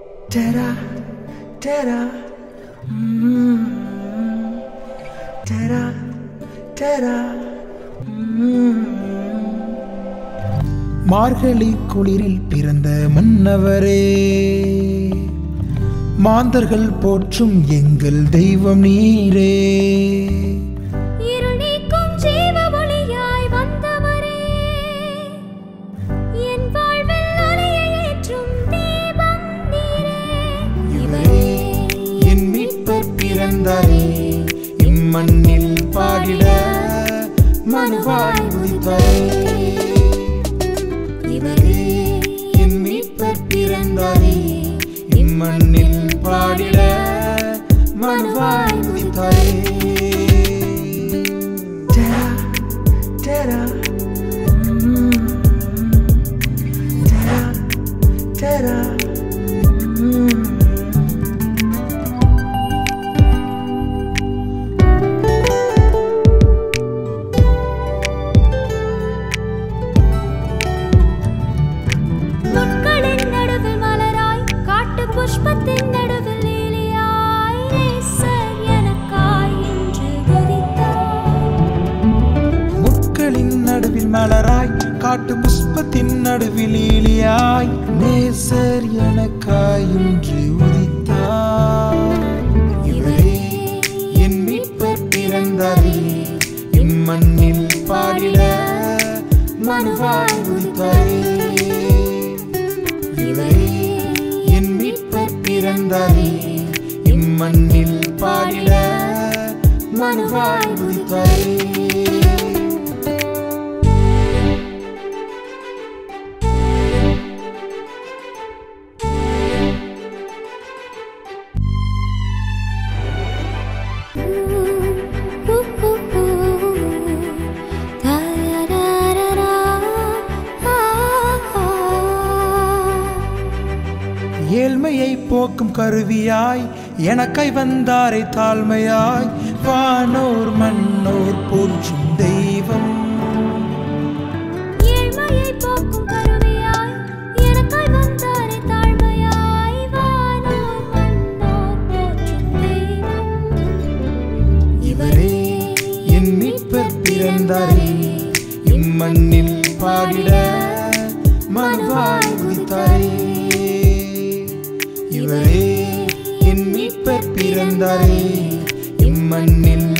Ta-da, ta-da, mm, ta-da, ta-da, mm. மார்கழி குளிரில் பிறந்த மன்னவரே மாந்தர்கள் போற்றும் எங்கள் தெய்வம் நீரே இருள் நீக்கும் ஜீவ ஒளியாய் வந்தவரே என் வாழ்வில் ஒளியை ஏற்றும் தீபம் நீரே இவரே என் மீட்பர் பிறந்தாரே இம்மண்ணில் பாடிட மனுவாய் உதித்தாரே இவரே என் மீட்பர் பிறந்தாரே இம்மண்ணில் பாடிட மனுவாய் உதித்தாரே டரா, டரா, ம், டரா, டரா, ம். முட்களின் நடுவில் மலராய் காட்டு புஷ்பத்தின் நடுவில் லீலியாய் நேசர் எனக்காய் இன்று உதித்தார் முட்களின் நடுவில் மலராய் காட்டு புஷ்பத்தின் நடுவில் ஈலியாய் நேசர் எனக்காய் இன்று உதித்தார் இவரே என் மீட்பர் பிறந்தாரே இம்மண்ணில் பாடிட மனுவாய் உதித்தாரே இவரே என் மீட்பர் பிறந்தாரே இம்மண்ணில் பாடிட மனுவாய் உதித்தாரே ஏழ்மையை போக்கும் கருவியாய் எனக்காய் வந்தாரை தாழ்மையாய் வானோர் மன்னோர் போற்றும் தெய்வம் ஏழ்மையை போக்கும் கருவியாய் எனக்காய் வந்தாரே தாழ்மையாய் வானோர் மன்னோர் போற்றும் தெய்வம் இவரே என் மீட்பர் பிறந்தாரே இம்மண்ணில் பாடிட மனுவாய் உதித்தாரே இவரே என் மீட்பர் பிறந்தாரே இம்மண்ணில்